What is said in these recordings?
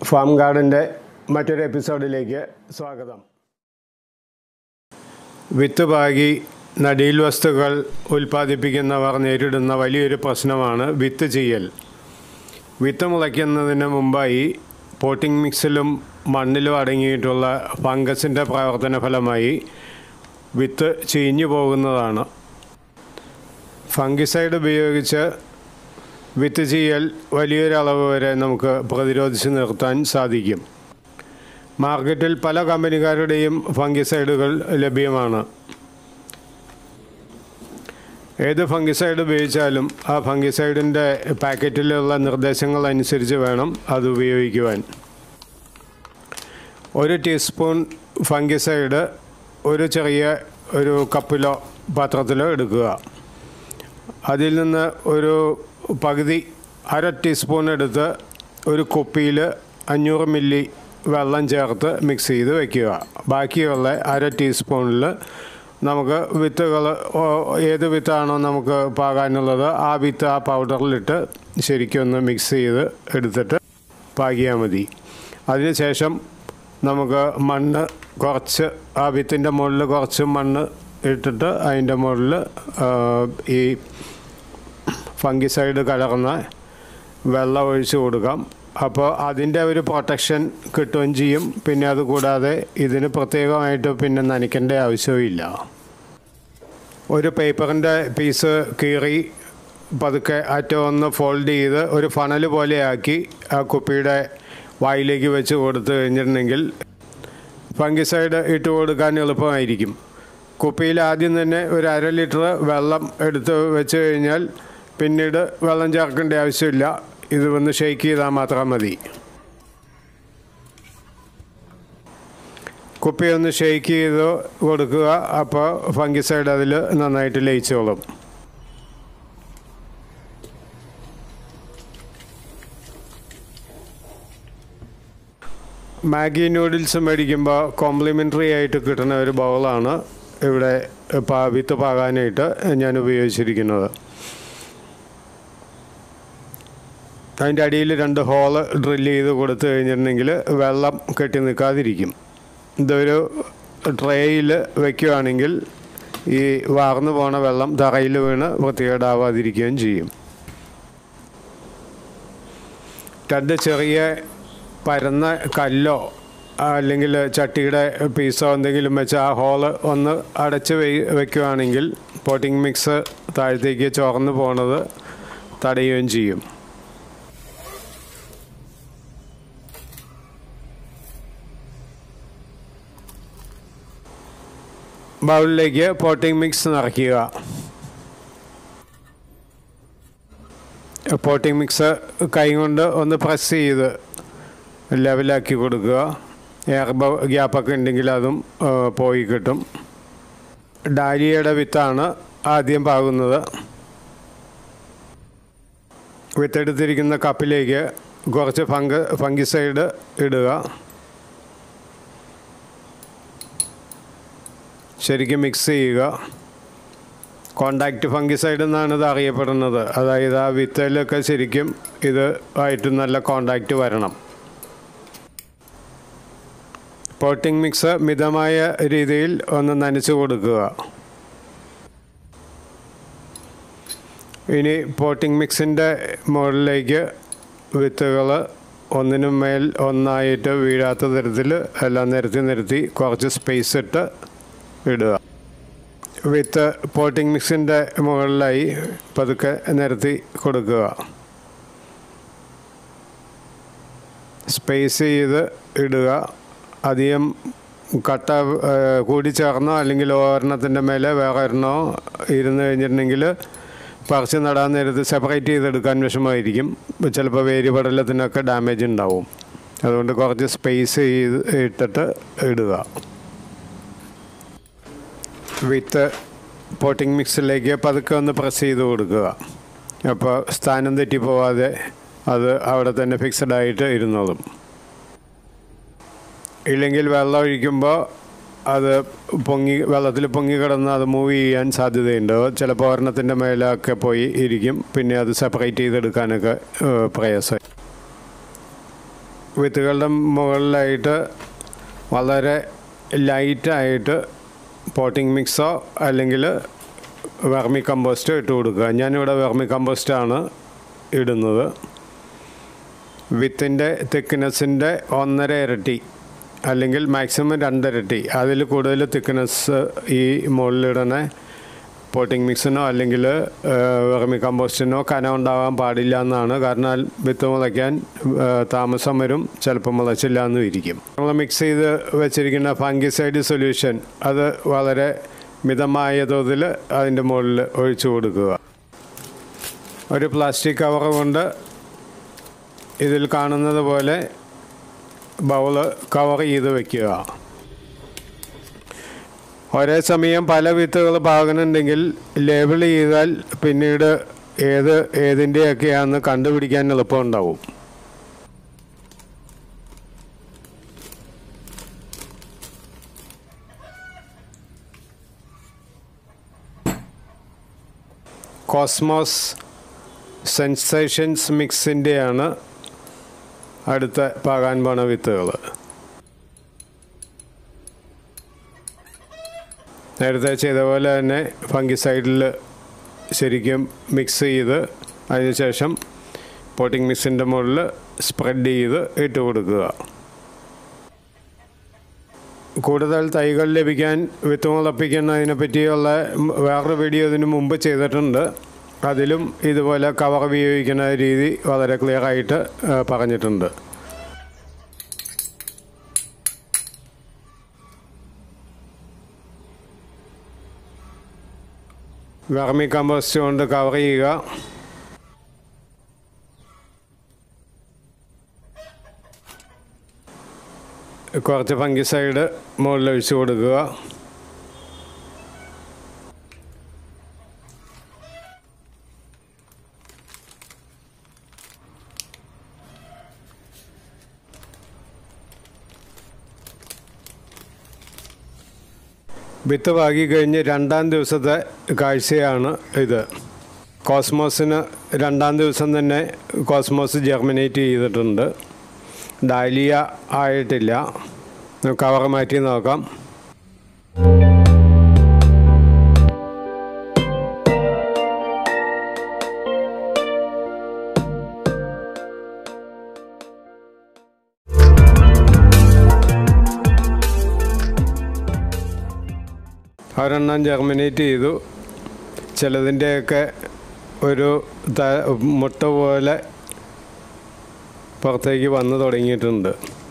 farm ഗാർഡൻ്റെ മറ്റൊരു എപ്പിസോഡിലേക്ക് സ്വാഗതം വിത്ത് പാകി നടീൽ വസ്തുക്കൾ ഉൽപ്പാദിപ്പിക്കുന്നവർ നേരിടുന്ന വലിയൊരു പ്രശ്നമാണ് വിത്ത് ചെയ്യൽ വിത്ത് മുളയ്ക്കുന്നതിന് മുമ്പായി പോട്ടിംഗ് മിക്സിലും മണ്ണിലും അടങ്ങിയിട്ടുള്ള ഫംഗസിൻ്റെ പ്രവർത്തന ഫലമായി വിത്ത് ചീഞ്ഞു പോകുന്നതാണ് ഫംഗിസൈഡ് ഉപയോഗിച്ച് വിത്ത് ചെയ്യൽ വലിയൊരളവ് വരെ നമുക്ക് പ്രതിരോധിച്ച് നിർത്താൻ സാധിക്കും മാർക്കറ്റിൽ പല കമ്പനിക്കാരുടെയും ഫംഗിസൈഡുകൾ ലഭ്യമാണ് ഏത് ഫംഗിസൈഡ് ഉപയോഗിച്ചാലും ആ ഫംഗിസൈഡിൻ്റെ പാക്കറ്റിലുള്ള നിർദ്ദേശങ്ങൾ അനുസരിച്ച് വേണം അത് ഉപയോഗിക്കുവാൻ ഒരു ടീസ്പൂൺ ഫംഗിസൈഡ് ഒരു ചെറിയ ഒരു കപ്പിലോ പാത്രത്തിലോ എടുക്കുക അതിൽ നിന്ന് ഒരു പകുതി അര ടീസ്പൂൺ എടുത്ത് ഒരു കുപ്പിയിൽ അഞ്ഞൂറ് മില്ലി വെള്ളം ചേർത്ത് മിക്സ് ചെയ്ത് വെക്കുക ബാക്കിയുള്ള അര ടീസ്പൂണിൽ നമുക്ക് വിത്തുകൾ ഏത് വിത്താണോ നമുക്ക് പാകാനുള്ളത് ആ വിത്ത് ആ പൗഡറിലിട്ട് ശരിക്കും ഒന്ന് മിക്സ് ചെയ്ത് എടുത്തിട്ട് പാകിയാൽ മതി അതിനുശേഷം നമുക്ക് മണ്ണ് കുറച്ച് ആ വിത്തിൻ്റെ മുകളിൽ കുറച്ച് മണ്ണ് ഇട്ടിട്ട് അതിൻ്റെ മുകളിൽ ഈ ഫംഗിസൈഡ് കലർന്ന വെള്ളം ഒഴിച്ച് കൊടുക്കാം അപ്പോൾ അതിൻ്റെ ഒരു പ്രൊട്ടക്ഷൻ കിട്ടുകയും ചെയ്യും പിന്നെ അതുകൂടാതെ ഇതിന് പ്രത്യേകമായിട്ട് പിന്നെ നനയ്ക്കേണ്ട ആവശ്യമില്ല ഒരു പേപ്പറിൻ്റെ പീസ് കീറി പതുക്കെ അറ്റം ഒന്ന് ഫോൾഡ് ചെയ്ത് ഒരു ഫണൽ പോലെയാക്കി ആ കുപ്പിയുടെ വായിലേക്ക് വെച്ച് കൊടുത്തു കഴിഞ്ഞിട്ടുണ്ടെങ്കിൽ ഫംഗിസൈഡ് ഇട്ട് കൊടുക്കാൻ എളുപ്പമായിരിക്കും കുപ്പിയിൽ ആദ്യം തന്നെ ഒരു അര ലിറ്റർ വെള്ളം എടുത്ത് വെച്ച് കഴിഞ്ഞാൽ പിന്നീട് വെള്ളം ചേർക്കേണ്ട ആവശ്യമില്ല ഇത് ഒന്ന് ഷെയ്ക്ക് ചെയ്താൽ മാത്രം മതി കുപ്പി ഒന്ന് ഷെയ്ക്ക് ചെയ്ത് കൊടുക്കുക അപ്പോൾ ഫംഗിസൈഡ് അതിൽ നന്നായിട്ട് ലയിച്ചോളും മാഗി നൂഡിൽസ് മേടിക്കുമ്പോൾ കോംപ്ലിമെൻ്ററി ആയിട്ട് കിട്ടുന്ന ഒരു ബൗളാണ് ഇവിടെ പാ വിത്ത് പാകാനായിട്ട് ഞാൻ ഉപയോഗിച്ചിരിക്കുന്നത് അതിൻ്റെ അടിയിൽ രണ്ട് ഹോള് ഡ്രില്ല് ചെയ്ത് കൊടുത്തു കഴിഞ്ഞിട്ടുണ്ടെങ്കിൽ വെള്ളം കെട്ടി നിൽക്കാതിരിക്കും ഇതൊരു ട്രേയിൽ വയ്ക്കുകയാണെങ്കിൽ ഈ വാർന്നു പോണ വെള്ളം തറയിൽ വീണ് വൃത്തികേടാവാതിരിക്കുകയും ചെയ്യും രണ്ട് ചെറിയ പരന്ന കല്ലോ അല്ലെങ്കിൽ ചട്ടിയുടെ പീസോ എന്തെങ്കിലും വെച്ച് ആ ഹോള് ഒന്ന് അടച്ച് വയ്ക്കുകയാണെങ്കിൽ പോട്ടിംഗ് മിക്സ് താഴത്തേക്ക് ചോർന്ന് പോണത് തടയുകയും ചെയ്യും ബൗളിലേക്ക് പോട്ടിംഗ് മിക്സ് നിറയ്ക്കുക പോട്ടിംഗ് മിക്സ് കൈ കൊണ്ട് ഒന്ന് പ്രസ് ചെയ്ത് ലെവലാക്കി കൊടുക്കുക എയർ ഗ്യാപ്പൊക്കെ ഉണ്ടെങ്കിൽ അതും പോയി കിട്ടും ഡാലിയയുടെ വിത്താണ് ആദ്യം പാകുന്നത് വിത്തെടുത്തിരിക്കുന്ന കപ്പിലേക്ക് കുറച്ച് ഫംഗ ഫംഗിസൈഡ് ഇടുക ശരിക്കും മിക്സ് ചെയ്യുക കോണ്ടാക്റ്റ് ഫംഗിസൈഡ് എന്നാണ് ഇത് അറിയപ്പെടുന്നത് അതായത് ആ വിത്തലൊക്കെ ശരിക്കും ഇത് ആയിട്ട് നല്ല കോണ്ടാക്റ്റ് വരണം പോട്ടിംഗ് മിക്സ് മിതമായ രീതിയിൽ ഒന്ന് നനച്ച് കൊടുക്കുക ഇനി പോട്ടിംഗ് മിക്സിൻ്റെ മുകളിലേക്ക് വിത്തുകൾ ഒന്നിനും മേൽ ഒന്നായിട്ട് വീഴാത്ത തരത്തിൽ എല്ലാം നിരത്തി നിരത്തി കുറച്ച് സ്പേസ് ഇട്ട് ഇടുക വിത്ത് പോട്ടിംഗ് മിക്സിൻ്റെ മുകളിലായി പതുക്കെ നിരത്തി കൊടുക്കുക സ്പേസ് ചെയ്ത് ഇടുക അധികം കട്ട കൂടിച്ചേർന്നോ അല്ലെങ്കിൽ ഒരെണ്ണത്തിൻ്റെ മേലെ വേറെ ഒരെണ്ണോ ഇരുന്ന് കഴിഞ്ഞിട്ടുണ്ടെങ്കിൽ പറിച്ച് നടാൻ നേരത്ത് സെപ്പറേറ്റ് ചെയ്തെടുക്കാൻ വിഷമമായിരിക്കും ചിലപ്പോൾ വേര് പടലത്തിനൊക്കെ ഡാമേജ് ഉണ്ടാവും അതുകൊണ്ട് കുറച്ച് സ്പേസ് ചെയ്ത് ഇട്ടിട്ട് ഇടുക വിത്ത് പോട്ടിംഗ് മിക്സിലേക്ക് പതുക്കെ ഒന്ന് പ്രസ് ചെയ്ത് കൊടുക്കുക അപ്പോൾ സ്ഥാനം തെറ്റിപ്പോവാതെ അത് അവിടെ തന്നെ ഫിക്സഡ് ആയിട്ട് ഇരുന്നോളും ഇല്ലെങ്കിൽ വെള്ളം ഒഴിക്കുമ്പോൾ അത് പൊങ്ങി വെള്ളത്തിൽ പൊങ്ങി കിടന്ന് അത് മൂവ് ചെയ്യാൻ സാധ്യതയുണ്ട് ചിലപ്പോൾ ഒരെണ്ണത്തിൻ്റെ മേലൊക്കെ പോയി ഇരിക്കും പിന്നെ അത് സെപ്പറേറ്റ് ചെയ്തെടുക്കാനൊക്കെ പ്രയാസം വിത്തുകളുടെ മുകളിലായിട്ട് വളരെ ലൈറ്റായിട്ട് പോട്ടിംഗ് മിക്സോ അല്ലെങ്കിൽ വെർമി കമ്പോസ്റ്റോ ഇട്ട് കൊടുക്കുക ഞാനിവിടെ വെർമി കമ്പോസ്റ്റാണ് ഇടുന്നത് വിത്തിൻ്റെ തിക്നെസ്സിൻ്റെ ഒന്നര ഇരട്ടി അല്ലെങ്കിൽ മാക്സിമം രണ്ടിരട്ടി അതിൽ കൂടുതൽ തിക്നെസ് ഈ മുകളിലിടണ പോട്ടിംഗ് മിക്സിനോ അല്ലെങ്കിൽ വെർമി കമ്പോസ്റ്റിനോ കന ഉണ്ടാകാൻ പാടില്ല എന്നാണ് കാരണം വിത്ത് മുളയ്ക്കാൻ ആ, താമസം വരും ചിലപ്പോൾ മുളച്ചില്ല എന്നും ഇരിക്കും നമ്മൾ മിക്സ് ചെയ്ത് വെച്ചിരിക്കുന്ന ഫംഗിസൈഡ് സൊല്യൂഷൻ അത് വളരെ മിതമായ തോതിൽ അതിൻ്റെ മുകളിൽ ഒഴിച്ചു കൊടുക്കുക ഒരു പ്ലാസ്റ്റിക് കവർ കൊണ്ട് ഇതിൽ കാണുന്നത് പോലെ ബൗള് കവർ ചെയ്ത് വെക്കുക ഒരേ സമയം പല വിത്തുകൾ പാകുന്നുണ്ടെങ്കിൽ ലേബിൾ ചെയ്താൽ പിന്നീട് ഏത് ഏതിൻ്റെയൊക്കെയാണെന്ന് കണ്ടുപിടിക്കാൻ എളുപ്പമുണ്ടാവും കോസ്മോസ് സെൻസേഷൻസ് മിക്സിൻ്റെയാണ് അടുത്ത പാകാൻ പോണ വിത്തുകൾ നേരത്തെ ചെയ്ത പോലെ തന്നെ ഫംഗിസൈഡിൽ ശരിക്കും മിക്സ് ചെയ്ത് അതിനുശേഷം പോട്ടിംഗ് മിക്സിൻ്റെ മുകളിൽ സ്പ്രെഡ് ചെയ്ത് ഇട്ട് കൊടുക്കുക കൂടുതൽ തൈകൾ ലഭിക്കാൻ വിത്ത് മുളപ്പിക്കുന്നതിനെ പറ്റിയുള്ള വേറൊരു വീഡിയോ ഇതിനു മുമ്പ് ചെയ്തിട്ടുണ്ട് അതിലും ഇതുപോലെ കവർ ഉപയോഗിക്കുന്ന രീതി വളരെ ക്ലിയർ ആയിട്ട് ആ, പറഞ്ഞിട്ടുണ്ട് വെർമി കമ്പോസ്റ്റ് കൊണ്ട് കവർ ചെയ്യുക കുറച്ച് ഫംഗിസൈഡ് മുകളിൽ ഒഴിച്ചു കൊടുക്കുക വിത്ത് പാകി കഴിഞ്ഞ് രണ്ടാം ദിവസത്തെ കാഴ്ചയാണ് ഇത് കോസ്മോസിന് രണ്ടാം ദിവസം തന്നെ കോസ്മോസ് ജെർമിനേറ്റ് ചെയ്തിട്ടുണ്ട് ഡാലിയ ആയിട്ടില്ല കവർ മാറ്റി നോക്കാം ഒരെണ്ണം ജെർമിനേറ്റ് ചെയ്തു ചിലതിൻ്റെയൊക്കെ ഒരു ത മുട്ട പോലെ പുറത്തേക്ക് വന്നു തുടങ്ങിയിട്ടുണ്ട്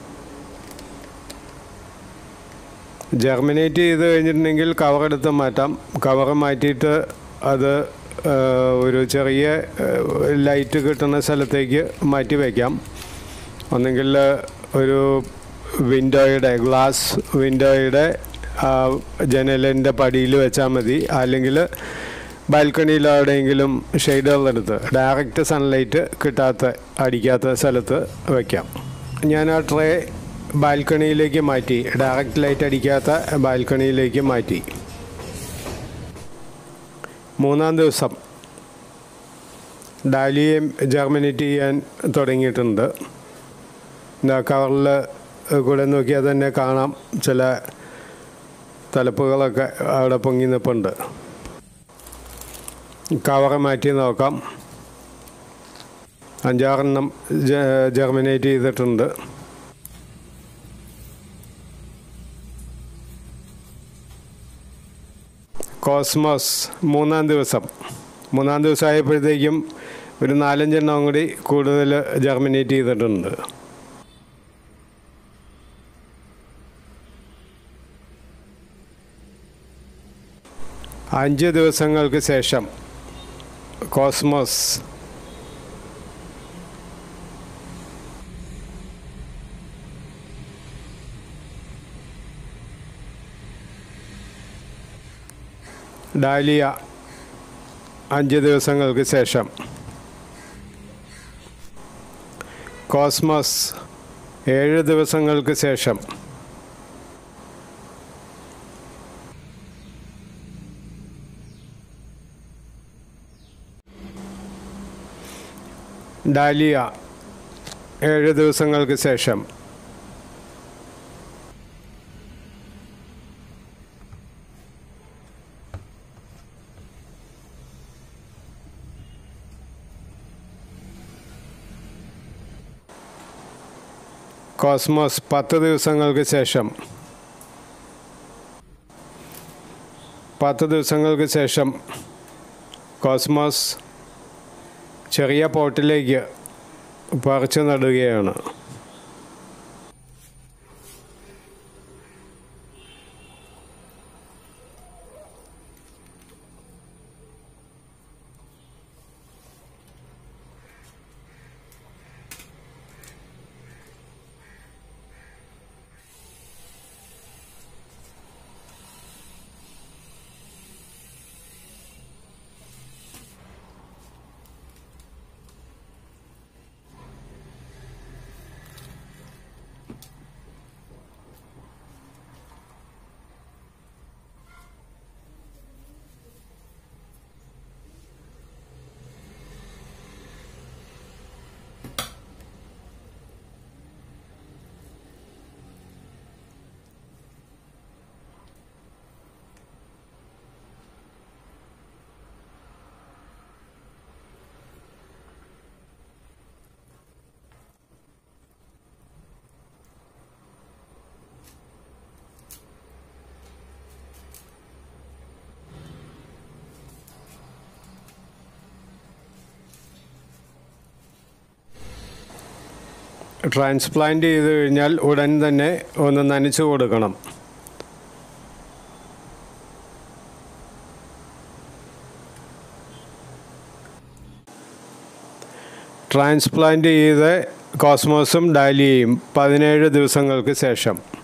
ജെർമിനേറ്റ് ചെയ്ത് കഴിഞ്ഞിട്ടുണ്ടെങ്കിൽ കവർ എടുത്ത് മാറ്റാം കവർ മാറ്റിയിട്ട് അത് ആ, ഒരു ചെറിയ ലൈറ്റ് കിട്ടുന്ന സ്ഥലത്തേക്ക് മാറ്റി വയ്ക്കാം ഒന്നെങ്കിൽ ഒരു വിൻഡോയുടെ ഗ്ലാസ് വിൻഡോയുടെ ആ ജനലിൻ്റെ പടിയിൽ വെച്ചാൽ മതി അല്ലെങ്കിൽ ബാൽക്കണിയിലോ എവിടെയെങ്കിലും ഷെയ്ഡുകളെടുത്ത് ഡയറക്റ്റ് സൺലൈറ്റ് കിട്ടാത്ത അടിക്കാത്ത സ്ഥലത്ത് വയ്ക്കാം ഞാൻ ആ ട്രേ ബാൽക്കണിയിലേക്ക് മാറ്റി ഡയറക്റ്റ് ലൈറ്റ് അടിക്കാത്ത ബാൽക്കണിയിലേക്ക് മാറ്റി മൂന്നാം ദിവസം ഡാലിയയും ജെർമിനേറ്റ് ചെയ്യാൻ തുടങ്ങിയിട്ടുണ്ട് എന്താ കവറിൽ കൂടെ നോക്കിയാൽ തന്നെ കാണാം ചില തലപ്പുകളൊക്കെ അവിടെ പൊങ്ങി നിൽപ്പുണ്ട് കവറ് മാറ്റി നോക്കാം അഞ്ചാറെണ്ണം ജെ- ജെർമിനേറ്റ് ചെയ്തിട്ടുണ്ട് കോസ്മോസ് മൂന്നാം ദിവസം മൂന്നാം ദിവസം ആയപ്പോഴത്തേക്കും ഒരു നാലഞ്ചെണ്ണം കൂടി കൂടുതൽ ജെർമിനേറ്റ് ചെയ്തിട്ടുണ്ട് അഞ്ച് ദിവസങ്ങൾക്ക് ശേഷം കോസ്മോസ് ഡാലിയ അഞ്ച് ദിവസങ്ങൾക്ക് ശേഷം കോസ്മോസ് ഏഴ് ദിവസങ്ങൾക്ക് ശേഷം ഡാലിയ ഏഴ് ദിവസങ്ങൾക്ക് ശേഷം കോസ്മോസ് പത്ത് ദിവസങ്ങൾക്ക് ശേഷം പത്ത് ദിവസങ്ങൾക്ക് ശേഷം കോസ്മോസ് ചെറിയ പോട്ടിലേക്ക് പറിച്ചു നടുകയാണ് ട്രാൻസ്പ്ലാന്റ് ചെയ്ത് കഴിഞ്ഞാൽ ഉടൻ തന്നെ ഒന്ന് നനച്ചു കൊടുക്കണം ട്രാൻസ്പ്ലാന്റ് ചെയ്ത് കോസ്മോസും ഡാലിയയും പതിനേഴ് ദിവസങ്ങൾക്ക് ശേഷം